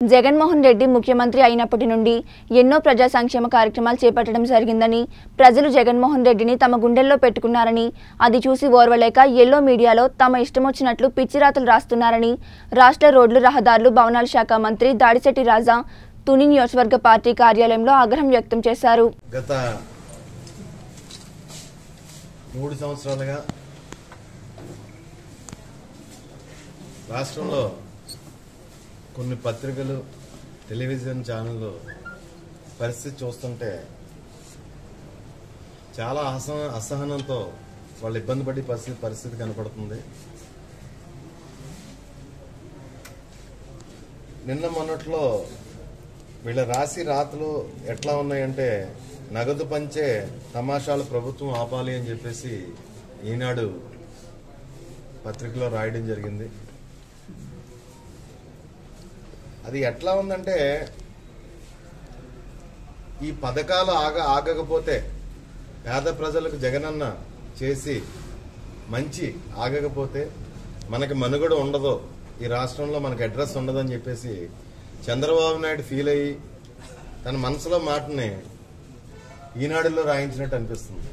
జగన్మోహన్ రెడ్డి ముఖ్యమంత్రి అయినప్పటి నుండి ఎన్నో ప్రజా సంక్షేమ కార్యక్రమాలు చేపట్టడం జరిగిందని ప్రజలు జగన్మోహన్ రెడ్డిని తమ గుండెల్లో పెట్టుకున్నారని అది చూసి ఓర్వలేక ఎల్లో మీడియాలో తమ ఇష్టమొచ్చినట్లు పిచ్చిరాతలు రాస్తున్నారని రాష్ట్ర రోడ్లు రహదారులు భవనాల శాఖ మంత్రి దాడిశెట్టి రాజా తుని నియోజకవర్గ పార్టీ కార్యాలయంలో ఆగ్రహం వ్యక్తం చేశారు గత మూడు సంవత్సరాలుగా రాష్ట్రంలో కొన్ని పత్రికలు టెలివిజన్ ఛానళ్ళు పరిస్థితి చూస్తుంటే చాలా అసహ అసహనంతో వాళ్ళు ఇబ్బంది పడే పరిస్థితి పరిస్థితి కనపడుతుంది నిన్న మొన్నట్లో వీళ్ళ రాశి రాతలు ఎట్లా ఉన్నాయంటే నగదు పంచే తమాషాలు ప్రభుత్వం ఆపాలి అని చెప్పేసి ఈనాడు పత్రికలో రాయడం జరిగింది అది ఎట్లా ఉందంటే ఈ పథకాలు ఆగ ఆగకపోతే పేద ప్రజలకు జగనన్న చేసి మంచి ఆగకపోతే మనకి మనుగడ ఉండదు ఈ రాష్ట్రంలో మనకి అడ్రస్ ఉండదని చెప్పేసి చంద్రబాబు నాయుడు ఫీల్ అయ్యి తన మనసులో మాటని ఈనాడులో రాయించినట్టు అనిపిస్తుంది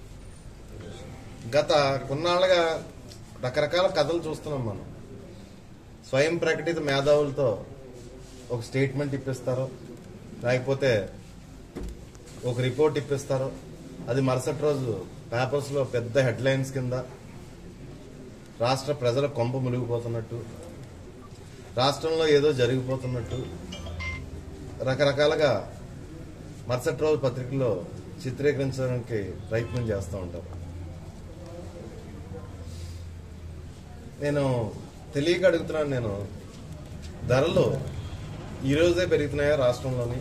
గత కొన్నాళ్ళుగా రకరకాల కథలు చూస్తున్నాం మనం స్వయం ప్రకటిత మేధావులతో ఒక స్టేట్మెంట్ ఇప్పిస్తారు లేకపోతే ఒక రిపోర్ట్ ఇప్పిస్తారు అది మరుసటి రోజు పేపర్స్లో పెద్ద హెడ్లైన్స్ కింద రాష్ట్ర ప్రజల కొంప మునిగిపోతున్నట్టు రాష్ట్రంలో ఏదో జరిగిపోతున్నట్టు రకరకాలుగా మరుసటి రోజు పత్రికల్లో చిత్రీకరించడానికి ప్రయత్నం చేస్తూ ఉంటారు నేను తెలియక అడుగుతున్నాను నేను ధరలు ఈ రోజే పెరుగుతున్నాయా రాష్ట్రంలోని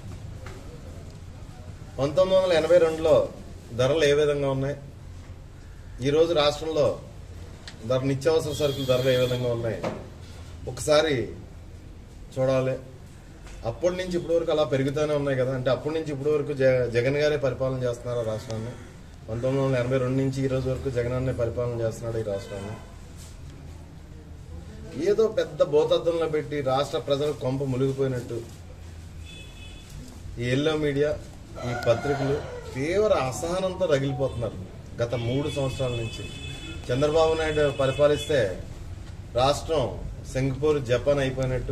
పంతొమ్మిది వందల ఎనభై రెండులో ధరలు ఏ విధంగా ఉన్నాయి ఈ రోజు రాష్ట్రంలో ధర నిత్యావసర సరుకుల ధరలు ఏ విధంగా ఉన్నాయి ఒకసారి చూడాలి అప్పటి నుంచి ఇప్పటి వరకు అలా పెరుగుతూనే ఉన్నాయి కదా అంటే అప్పటి నుంచి ఇప్పటి వరకు జ- జగన్ గారే పరిపాలన చేస్తున్నారు ఆ రాష్ట్రాన్ని పంతొమ్మిది వందల ఎనభై రెండు నుంచి ఈ రోజు వరకు జగన్ అన్నే పరిపాలన చేస్తున్నాడు ఈ రాష్ట్రాన్ని ఏదో పెద్ద భూతద్దంలో పెట్టి రాష్ట్ర ప్రజల కొంప మునిగిపోయినట్టు ఈ ఎల్లో మీడియా ఈ పత్రికలు తీవ్ర అసహనంతో రగిలిపోతున్నారు గత మూడు సంవత్సరాల నుంచి చంద్రబాబు నాయుడు పరిపాలిస్తే రాష్ట్రం సింగపూర్ జపాన్ అయిపోయినట్టు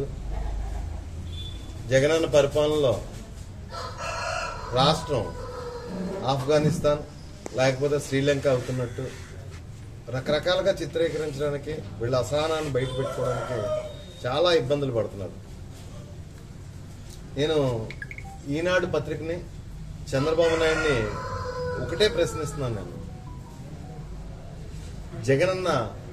జగనన్న పరిపాలనలో రాష్ట్రం ఆఫ్ఘనిస్తాన్ లేకపోతే శ్రీలంక అవుతున్నట్టు రకరకాలుగా చిత్రీకరించడానికి వీళ్ళ అసహనాన్ని బయట పెట్టుకోవడానికి చాలా ఇబ్బందులు పడుతున్నారు నేను ఈనాడు పత్రికని చంద్రబాబు నాయుడిని ఒకటే ప్రశ్నిస్తున్నాను నేను జగనన్న